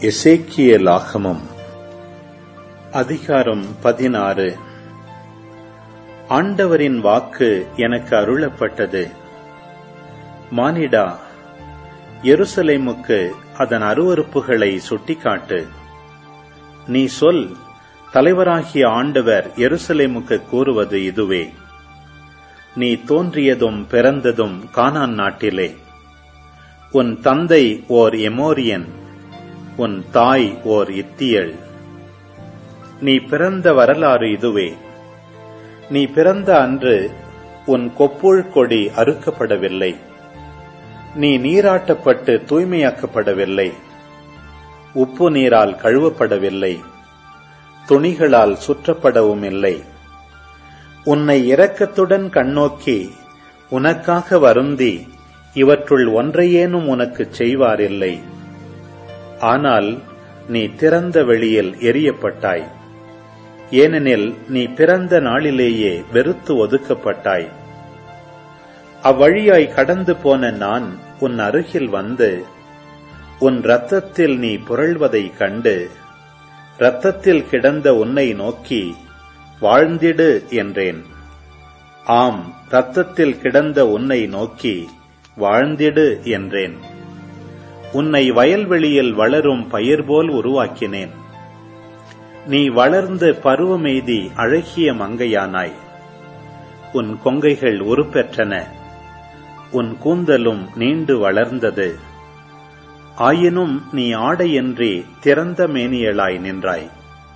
எசேக்கியலாகமம் அதிகாரம் பதினாறு ஆண்டவரின் வாக்கு எனக்கு அருளப்பட்டது மானிடா எருசலேமுக்கு அதன் அருவறுப்புகளை சுட்டிக்காட்டு நீ சொல் தலைவராகிய ஆண்டவர் எருசலேமுக்கு கூறுவது இதுவே நீ தோன்றியதும் பிறந்ததும் கானான் நாட்டிலே உன் தந்தை ஓர் எமோரியன் உன் தாய் ஓர் இத்தியள் நீ பிறந்த வரலாறு இதுவே நீ பிறந்த அன்று உன் கொப்புள் கொடி அறுக்கப்படவில்லை நீ நீராட்டப்பட்டு தூய்மையாக்கப்படவில்லை உப்பு நீரால் கழுவப்படவில்லை துணிகளால் சுற்றப்படவும் இல்லை உன்னை இரக்கத்துடன் கண்ணோக்கி உனக்காக வருந்தி இவற்றுள் ஒன்றையேனும் உனக்குச் செய்வாரில்லை ஆனால் நீ திறந்த வெளியில் எரியப்பட்டாய் ஏனெனில் நீ பிறந்த நாளிலேயே வெறுத்து ஒதுக்கப்பட்டாய் அவ்வழியாய் கடந்து போன நான் உன் அருகில் வந்து உன் இரத்தத்தில் நீ புரள்வதைக் கண்டு இரத்தத்தில் கிடந்த உன்னை நோக்கி வாழ்ந்திடு என்றேன் ஆம் இரத்தத்தில் கிடந்த உன்னை நோக்கி வாழ்ந்திடு என்றேன் உன்னை வயல்வெளியில் வளரும் பயிர் போல் உருவாக்கினேன் நீ வளர்ந்து பருவமெய்தி அழகிய மங்கையானாய் உன் கொங்கைகள் உருப்பெற்றன உன் கூந்தலும் நீண்டு வளர்ந்தது ஆயினும் நீ ஆடையின்றி திறந்த மேனியலாய் நின்றாய்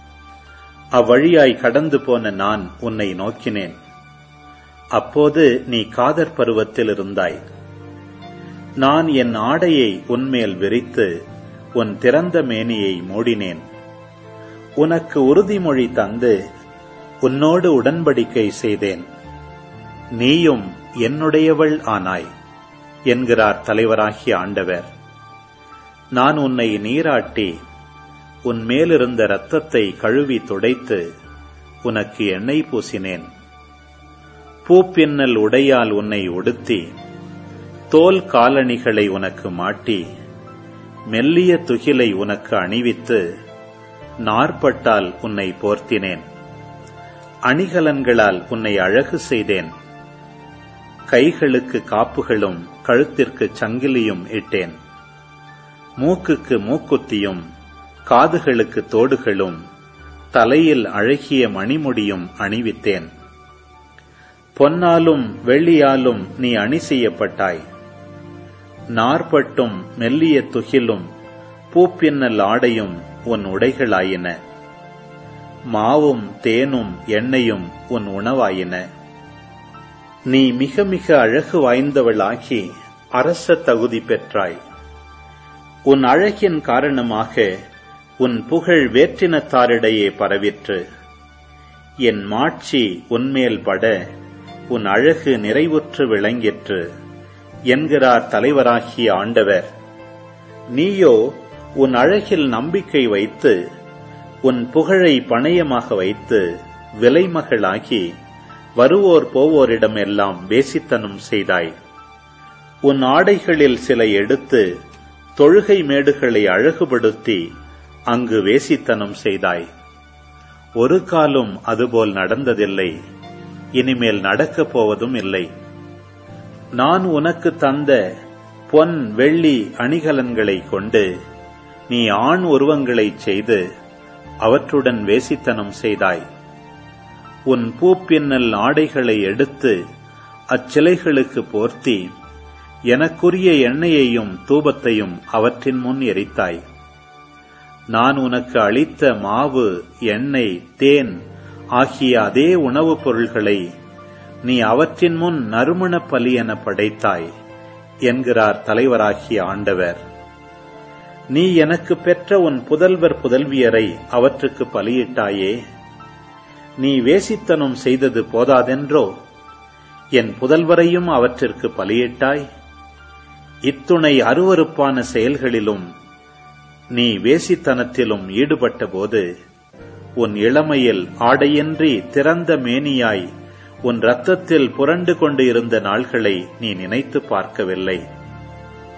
அவ்வழியாய் கடந்து போன நான் உன்னை நோக்கினேன் அப்போது நீ காதற் பருவத்தில் இருந்தாய் நான் என் ஆடையை உன்மேல் விரித்து உன் திறந்த மேனியை மூடினேன் உனக்கு உறுதிமொழி தந்து உன்னோடு உடன்படிக்கை செய்தேன் நீயும் என்னுடையவள் ஆனாய் என்கிறார் தலைவராகிய ஆண்டவர் நான் உன்னை நீராட்டி உன் மேலிருந்த இரத்தத்தை கழுவி துடைத்து உனக்கு எண்ணெய் பூசினேன் பூப்பின்னல் உடையால் உன்னை உடுத்தி தோல் காலணிகளை உனக்கு மாட்டி மெல்லிய துகிலை உனக்கு அணிவித்து நாற்பட்டால் உன்னை போர்த்தினேன் அணிகலன்களால் உன்னை அழகு செய்தேன் கைகளுக்கு காப்புகளும் கழுத்திற்கு சங்கிலியும் இட்டேன் மூக்குக்கு மூக்குத்தியும் காதுகளுக்கு தோடுகளும் தலையில் அழகிய மணிமுடியும் அணிவித்தேன் பொன்னாலும் வெள்ளியாலும் நீ அணி செய்யப்பட்டாய் நாற்பட்டும் மெல்லிய துகிலும் பூப்பின்னல் ஆடையும் உன் உடைகளாயின மாவும் தேனும் எண்ணெயும் உன் உணவாயின நீ மிக மிக அழகு வாய்ந்தவளாகி அரச தகுதி பெற்றாய் உன் அழகின் காரணமாக உன் புகழ் வேற்றினத்தாரிடையே பரவிற்று என் மாட்சி உன்மேல் பட உன் அழகு நிறைவுற்று விளங்கிற்று என்கிறார் தலைவராகிய ஆண்டவர் நீயோ உன் அழகில் நம்பிக்கை வைத்து உன் புகழை பணயமாக வைத்து விலைமகளாகி வருவோர் போவோரிடம் எல்லாம் வேசித்தனம் செய்தாய் உன் ஆடைகளில் சில எடுத்து தொழுகை மேடுகளை அழகுபடுத்தி அங்கு வேசித்தனம் செய்தாய் ஒரு காலும் அதுபோல் நடந்ததில்லை இனிமேல் நடக்கப் போவதும் இல்லை நான் உனக்கு தந்த பொன் வெள்ளி அணிகலன்களை கொண்டு நீ ஆண் உருவங்களைச் செய்து அவற்றுடன் வேசித்தனம் செய்தாய் உன் பூப்பின்னல் ஆடைகளை எடுத்து அச்சிலைகளுக்கு போர்த்தி எனக்குரிய எண்ணெயையும் தூபத்தையும் அவற்றின் முன் எரித்தாய் நான் உனக்கு அளித்த மாவு எண்ணெய் தேன் ஆகிய அதே உணவுப் பொருள்களை நீ அவற்றின் முன் நறுமண பலி என படைத்தாய் என்கிறார் தலைவராகிய ஆண்டவர் நீ எனக்கு பெற்ற உன் புதல்வர் புதல்வியரை அவற்றுக்கு பலியிட்டாயே நீ வேசித்தனம் செய்தது போதாதென்றோ என் புதல்வரையும் அவற்றிற்கு பலியிட்டாய் இத்துணை அருவறுப்பான செயல்களிலும் நீ வேசித்தனத்திலும் ஈடுபட்ட போது உன் இளமையில் ஆடையின்றி திறந்த மேனியாய் உன் இரத்தத்தில் புரண்டு கொண்டு இருந்த நாள்களை நீ நினைத்து பார்க்கவில்லை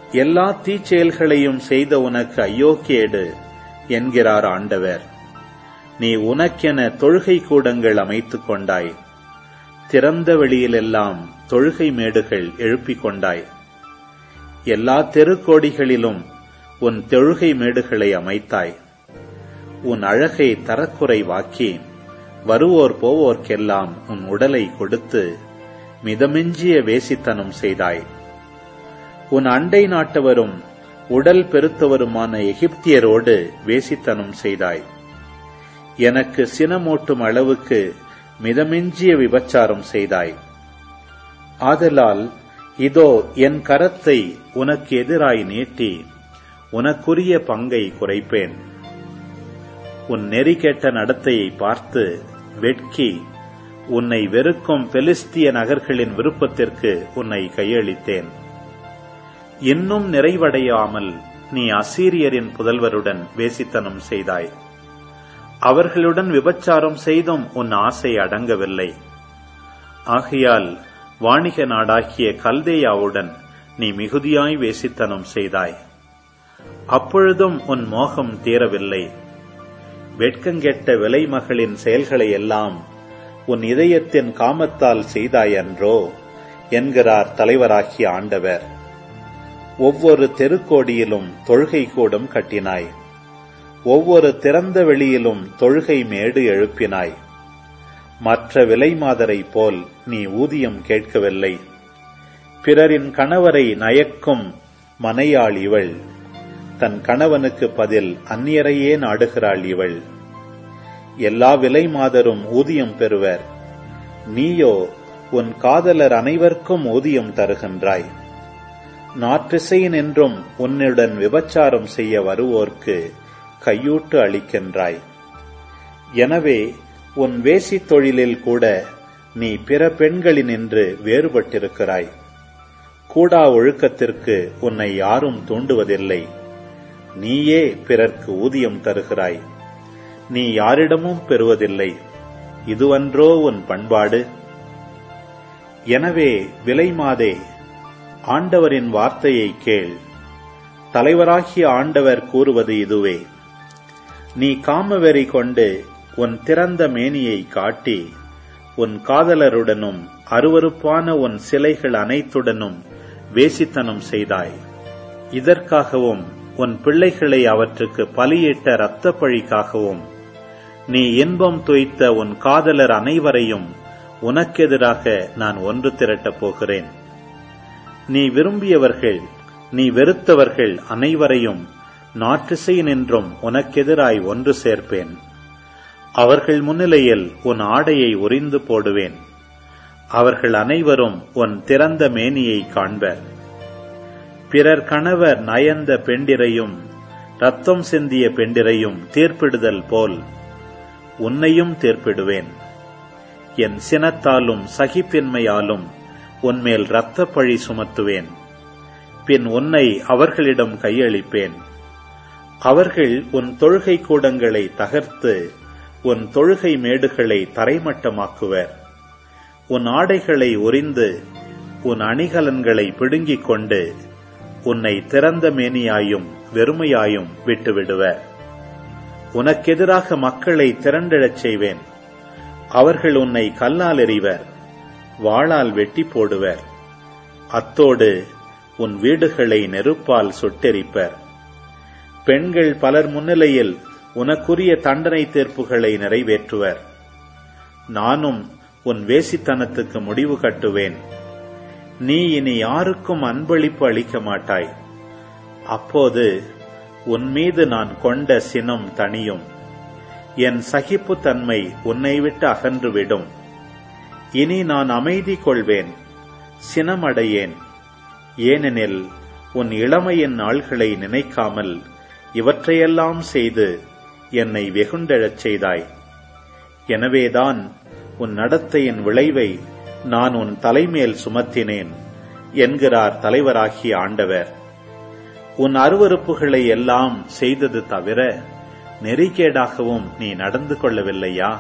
எல்லா தீச்செயல்களையும் செய்த உனக்கு ஐயோ கேடு என்கிறார் ஆண்டவர் நீ உனக்கென தொழுகை கூடங்கள் அமைத்துக் கொண்டாய் திறந்த வெளியிலெல்லாம் தொழுகை மேடுகள் எழுப்பிக் கொண்டாய் எல்லா தெருக்கோடிகளிலும் உன் தொழுகை மேடுகளை அமைத்தாய் உன் அழகை தரக்குறைவாக்கி வருவோர் போவோர்க்கெல்லாம் உன் உடலை கொடுத்து மிதமிஞ்சிய வேசித்தனம் செய்தாய் உன் அண்டை நாட்டவரும் உடல் பெருத்தவருமான எகிப்தியரோடு வேசித்தனம் செய்தாய் எனக்கு சினமூட்டும் அளவுக்கு மிதமிஞ்சிய விபச்சாரம் செய்தாய் ஆதலால் இதோ என் கரத்தை உனக்கு எதிராய் நீட்டி உனக்குரிய பங்கை குறைப்பேன் உன் நெறி கெட்ட நடத்தையை பார்த்து வெட்கி உன்னை வெறுக்கும் பெலிஸ்திய நகர்களின் விருப்பத்திற்கு உன்னை கையளித்தேன் இன்னும் நிறைவடையாமல் நீ அசீரியரின் புதல்வருடன் வேசித்தனம் செய்தாய் அவர்களுடன் விபச்சாரம் செய்தும் உன் ஆசை அடங்கவில்லை ஆகையால் வாணிக நாடாகிய கல்தேயாவுடன் நீ மிகுதியாய் வேசித்தனம் செய்தாய் அப்பொழுதும் உன் மோகம் தீரவில்லை வெட்கங்கெட்ட விலைமகளின் செயல்களை எல்லாம் உன் இதயத்தின் காமத்தால் செய்தாயன்றோ என்கிறார் தலைவராகிய ஆண்டவர் ஒவ்வொரு தெருக்கோடியிலும் தொழுகை கூடம் கட்டினாய் ஒவ்வொரு திறந்த வெளியிலும் தொழுகை மேடு எழுப்பினாய் மற்ற விலைமாதரை போல் நீ ஊதியம் கேட்கவில்லை பிறரின் கணவரை நயக்கும் மனையாள் இவள் தன் கணவனுக்கு பதில் அந்நியரையே நாடுகிறாள் இவள் எல்லா விலை மாதரும் ஊதியம் பெறுவர் நீயோ உன் காதலர் அனைவருக்கும் ஊதியம் தருகின்றாய் நாற்றிசையின் என்றும் உன்னுடன் விபச்சாரம் செய்ய வருவோர்க்கு கையூட்டு அளிக்கின்றாய் எனவே உன் வேசித் தொழிலில் கூட நீ பிற பெண்களினின்று வேறுபட்டிருக்கிறாய் கூடா ஒழுக்கத்திற்கு உன்னை யாரும் தூண்டுவதில்லை நீயே பிறர்க்கு ஊதியம் தருகிறாய் நீ யாரிடமும் பெறுவதில்லை இதுவன்றோ உன் பண்பாடு எனவே விலைமாதே ஆண்டவரின் வார்த்தையை கேள் தலைவராகிய ஆண்டவர் கூறுவது இதுவே நீ காமவெறி கொண்டு உன் திறந்த மேனியை காட்டி உன் காதலருடனும் அருவருப்பான உன் சிலைகள் அனைத்துடனும் வேசித்தனம் செய்தாய் இதற்காகவும் உன் பிள்ளைகளை அவற்றுக்கு பலியிட்ட இரத்த பழிக்காகவும் நீ இன்பம் துய்த்த உன் காதலர் அனைவரையும் உனக்கெதிராக நான் ஒன்று திரட்டப் போகிறேன் நீ விரும்பியவர்கள் நீ வெறுத்தவர்கள் அனைவரையும் நாற்றிசை நின்றும் உனக்கெதிராய் ஒன்று சேர்ப்பேன் அவர்கள் முன்னிலையில் உன் ஆடையை உரிந்து போடுவேன் அவர்கள் அனைவரும் உன் திறந்த மேனியை காண்பர் பிறர் கணவர் நயந்த பெண்டிரையும் ரத்தம் சிந்திய பெண்டிரையும் தீர்ப்பிடுதல் போல் உன்னையும் தீர்ப்பிடுவேன் என் சினத்தாலும் சகிப்பின்மையாலும் உன்மேல் இரத்த பழி சுமத்துவேன் பின் உன்னை அவர்களிடம் கையளிப்பேன் அவர்கள் உன் தொழுகை கூடங்களை தகர்த்து உன் தொழுகை மேடுகளை தரைமட்டமாக்குவர் உன் ஆடைகளை உரிந்து உன் அணிகலன்களை பிடுங்கிக் கொண்டு உன்னை திறந்த மேனியாயும் வெறுமையாயும் விட்டுவிடுவர் உனக்கெதிராக மக்களை திரண்டிடச் செய்வேன் அவர்கள் உன்னை கல்லால் எறிவர் வாளால் வெட்டி போடுவர் அத்தோடு உன் வீடுகளை நெருப்பால் சுட்டெரிப்பர் பெண்கள் பலர் முன்னிலையில் உனக்குரிய தண்டனை தீர்ப்புகளை நிறைவேற்றுவர் நானும் உன் வேசித்தனத்துக்கு முடிவு கட்டுவேன் நீ இனி யாருக்கும் அன்பளிப்பு அளிக்க மாட்டாய் அப்போது உன் மீது நான் கொண்ட சினம் தனியும் என் சகிப்புத்தன்மை உன்னை விட்டு அகன்றுவிடும் இனி நான் அமைதி கொள்வேன் சினமடையேன் ஏனெனில் உன் இளமையின் நாள்களை நினைக்காமல் இவற்றையெல்லாம் செய்து என்னை வெகுண்டெழச் செய்தாய் எனவேதான் உன் நடத்தையின் விளைவை நான் உன் தலைமேல் சுமத்தினேன் என்கிறார் தலைவராகிய ஆண்டவர் உன் அருவறுப்புகளை எல்லாம் செய்தது தவிர நெறிகேடாகவும் நீ நடந்து கொள்ளவில்லையா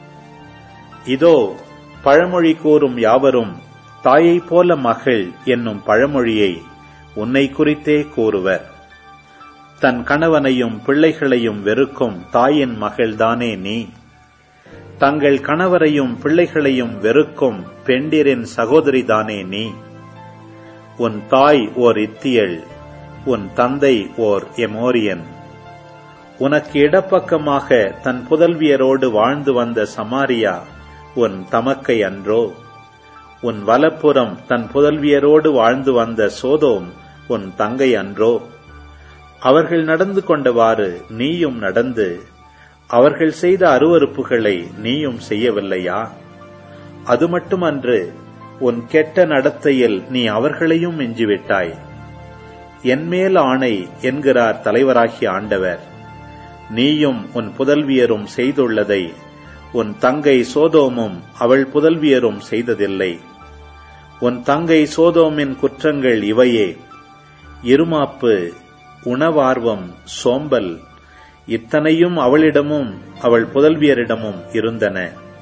இதோ பழமொழி கூறும் யாவரும் தாயைப் போல மகள் என்னும் பழமொழியை உன்னை குறித்தே கூறுவர் தன் கணவனையும் பிள்ளைகளையும் வெறுக்கும் தாயின் மகள்தானே நீ தங்கள் கணவரையும் பிள்ளைகளையும் வெறுக்கும் பெண்டிரின் சகோதரிதானே நீ உன் தாய் ஓர் இத்தியள் உன் தந்தை ஓர் எமோரியன் உனக்கு இடப்பக்கமாக தன் புதல்வியரோடு வாழ்ந்து வந்த சமாரியா உன் தமக்கை அன்றோ உன் வலப்புறம் தன் புதல்வியரோடு வாழ்ந்து வந்த சோதோம் உன் தங்கை அன்றோ அவர்கள் நடந்து கொண்டவாறு நீயும் நடந்து அவர்கள் செய்த அருவறுப்புகளை நீயும் செய்யவில்லையா அது மட்டுமன்று உன் கெட்ட நடத்தையில் நீ அவர்களையும் மிஞ்சிவிட்டாய் என்மேல் ஆணை என்கிறார் தலைவராகிய ஆண்டவர் நீயும் உன் புதல்வியரும் செய்துள்ளதை உன் தங்கை சோதோமும் அவள் புதல்வியரும் செய்ததில்லை உன் தங்கை சோதோமின் குற்றங்கள் இவையே இருமாப்பு உணவார்வம் சோம்பல் இத்தனையும் அவளிடமும் அவள் புதல்வியரிடமும் இருந்தன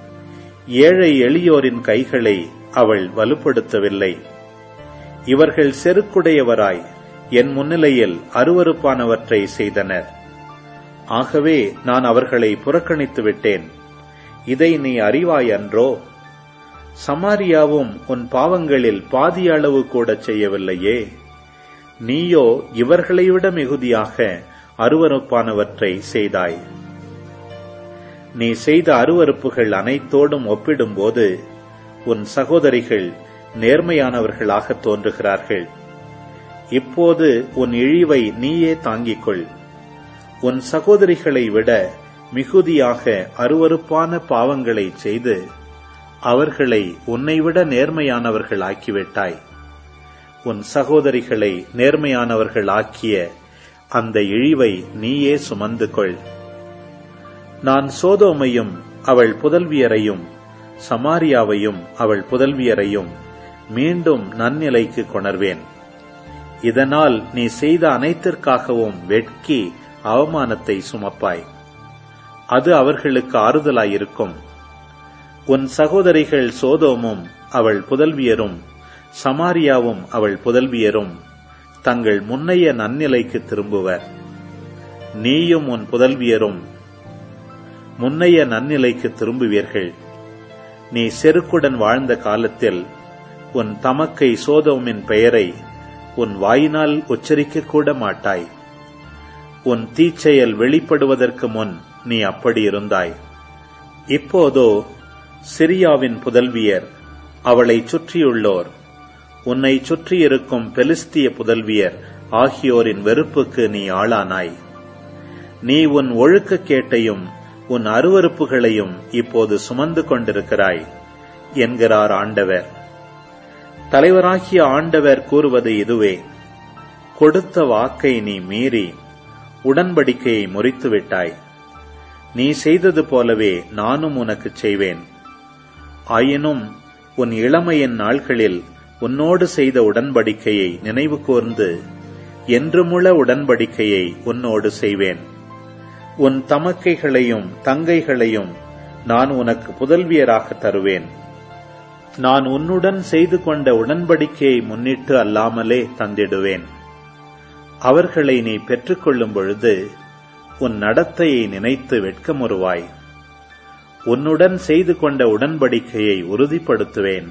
ஏழை எளியோரின் கைகளை அவள் வலுப்படுத்தவில்லை இவர்கள் செருக்குடையவராய் என் முன்னிலையில் அருவறுப்பானவற்றை செய்தனர் ஆகவே நான் அவர்களை புறக்கணித்து விட்டேன் இதை நீ அறிவாய் அன்றோ சமாரியாவும் உன் பாவங்களில் பாதி அளவு கூட செய்யவில்லையே நீயோ இவர்களை விட மிகுதியாக அருவறுப்பானவற்றை செய்தாய் நீ செய்த அருவறுப்புகள் அனைத்தோடும் ஒப்பிடும்போது உன் சகோதரிகள் நேர்மையானவர்களாக தோன்றுகிறார்கள் இப்போது உன் இழிவை நீயே தாங்கிக் கொள் உன் சகோதரிகளை விட மிகுதியாக அருவறுப்பான பாவங்களை செய்து அவர்களை உன்னை விட நேர்மையானவர்கள் ஆக்கிவிட்டாய் உன் சகோதரிகளை நேர்மையானவர்கள் ஆக்கிய அந்த இழிவை நீயே சுமந்து கொள் நான் சோதோமையும் அவள் புதல்வியரையும் சமாரியாவையும் அவள் புதல்வியரையும் மீண்டும் நன்னிலைக்கு கொணர்வேன் இதனால் நீ செய்த அனைத்திற்காகவும் வெட்கி அவமானத்தை சுமப்பாய் அது அவர்களுக்கு ஆறுதலாயிருக்கும் உன் சகோதரிகள் சோதோமும் அவள் புதல்வியரும் சமாரியாவும் அவள் புதல்வியரும் தங்கள் முன்னைய நன்னிலைக்கு திரும்புவர் நீயும் உன் புதல்வியரும் முன்னைய நன்னிலைக்கு திரும்புவீர்கள் நீ செருக்குடன் வாழ்ந்த காலத்தில் உன் தமக்கை சோதோமின் பெயரை உன் வாயினால் உச்சரிக்க கூட மாட்டாய் உன் தீச்செயல் வெளிப்படுவதற்கு முன் நீ அப்படி இருந்தாய் இப்போதோ சிரியாவின் புதல்வியர் அவளை சுற்றியுள்ளோர் உன்னை சுற்றியிருக்கும் பெலிஸ்திய புதல்வியர் ஆகியோரின் வெறுப்புக்கு நீ ஆளானாய் நீ உன் ஒழுக்கக்கேட்டையும் உன் அருவறுப்புகளையும் இப்போது சுமந்து கொண்டிருக்கிறாய் என்கிறார் ஆண்டவர் தலைவராகிய ஆண்டவர் கூறுவது இதுவே கொடுத்த வாக்கை நீ மீறி உடன்படிக்கையை முறித்து விட்டாய் நீ செய்தது போலவே நானும் உனக்கு செய்வேன் ஆயினும் உன் இளமையின் நாள்களில் உன்னோடு செய்த உடன்படிக்கையை நினைவு கூர்ந்து என்றுமுள்ள உடன்படிக்கையை உன்னோடு செய்வேன் உன் தமக்கைகளையும் தங்கைகளையும் நான் உனக்கு புதல்வியராக தருவேன் நான் உன்னுடன் செய்து கொண்ட உடன்படிக்கையை முன்னிட்டு அல்லாமலே தந்திடுவேன் அவர்களை நீ பெற்றுக்கொள்ளும் பொழுது உன் நடத்தையை நினைத்து வெட்கமுறுவாய் உன்னுடன் செய்து கொண்ட உடன்படிக்கையை உறுதிப்படுத்துவேன்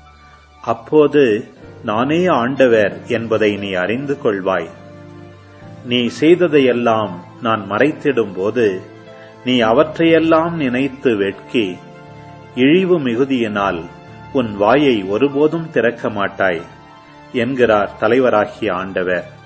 அப்போது நானே ஆண்டவர் என்பதை நீ அறிந்து கொள்வாய் நீ செய்ததையெல்லாம் நான் மறைத்திடும்போது நீ அவற்றையெல்லாம் நினைத்து வெட்கி இழிவு மிகுதியினால் உன் வாயை ஒருபோதும் திறக்க மாட்டாய் என்கிறார் தலைவராகிய ஆண்டவர்